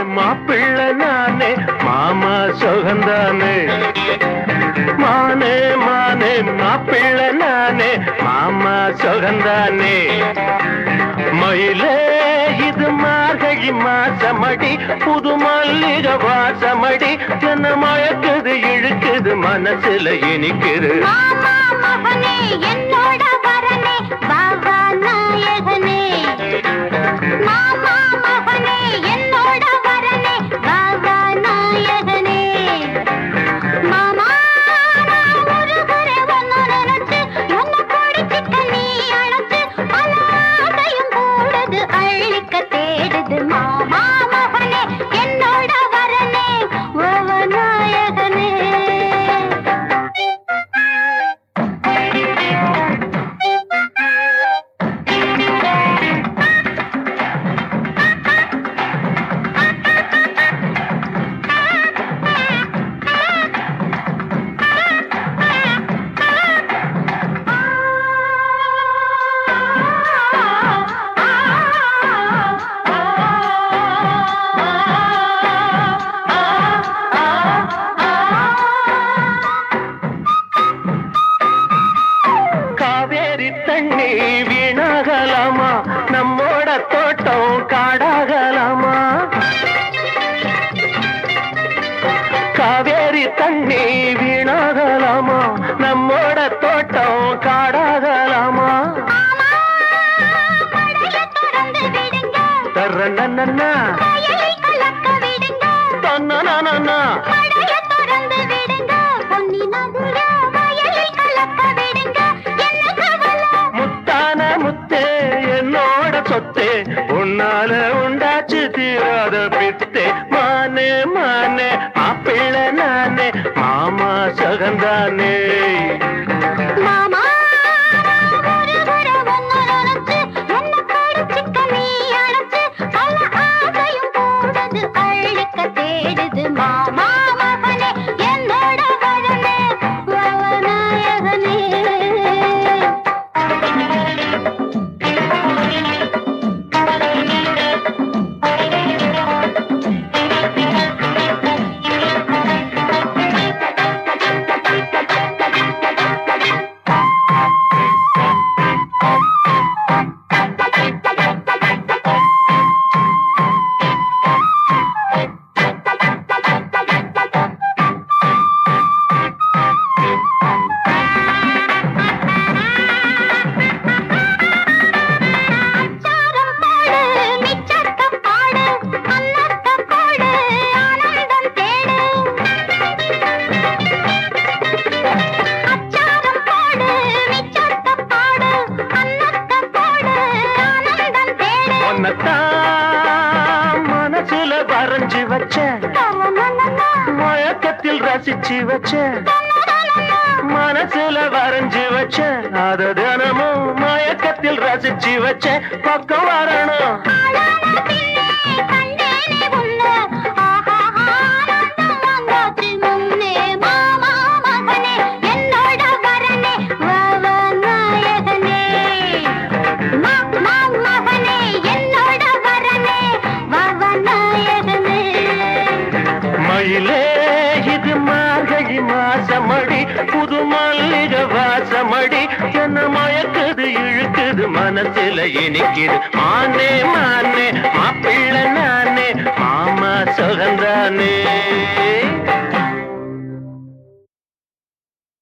மாப்பிள்ளை நானே மாமா சுகந்தானே மானே மானே மாப்பிள்ளை நானே மாமா சுகந்தானே மயிலே இது மார்கழி மாசமடி புது மல்லிகை வாசமடி என்ன மயக்குது இழுக்குது மனசுல இனிக்குது மாமா மகனே என்னோட வரனே பாபா நாயகனே மாமா மகனே என்னோட வரனே பாபா நாயகனே மாமா நான் முருகரை ஒன்னு நினைச்சு என்ன பிடிச்சிக்க நீ அழைச்சு பலாதையும் கூடுது அள்ளிக்க தேடுது மாமா மகனே என்னோட வரனே பாபா நாயகனே காவேரி தண்ணி வீணாகலாமா நம்மோட தோட்டம் காடாகலாமா காவேரி தண்ணி வீணாகலாமா நம்மோட தோட்டம் காடாகலாமா திறந்து விடுங்க தர்றன்னா வயலை கலக்க விடுங்க தன்னா மழைய திறந்து விடுங்க பொன்னி நதிய வயலை கலக்க விடுங்க என்ன கவலை முத்தான முத்தே என்னோட சொத்தே உன்னால உண்டாச்சு தீராத பித்தே மானே மானே மாப்பிள்ளை நானே மாமா சகந்தானே மாமா ஒரு தர ஒன்னு நினைச்சு என்ன கடிச்சிக்க நீ அழைச்சு பல ஆசையும் கூடுது அள்ளிக்க தேடுது மாமா மகனே என்னோட வரனே வவநாயகனே அச்சாரம் பாடு மிச்சத்த பாடு அன்னத்த பாடு ஆனந்தம் தேடு அச்சாரம் பாடு மிச்சத்த பாடு அன்னத்த பாடு ஆனந்தம் தேடு உன்னத்தான் மனசுல வரைஞ்சு வச்ச தலனனனா, மயக்கத்தில் ரசிச்சு வச்ச தலனனனா, மனசுல வரைஞ்சு வச்ச அத தினமும் மயக்கத்தில் ரசிச்சு வச்ச பக்கம் வரணும் ஆளான பின்னே கண்டேனே உன்னை. ஆஹா, ஆனந்தம் வந்தாச்சு முன்னே. மாமா மகனே, என்னோட வரனே, வவநாயகனே. மாமா மகனே, என்னோட வரனே, வவநாயகனே. மயிலே இது மார்கழி மாசமடி புது மல்லிகை வாசமடி என்ன மயக்குது இழுக்குது மனசுல இனிக்குது மானே மானே மாப்பிள்ளை நானே மாமா சுகந்தானே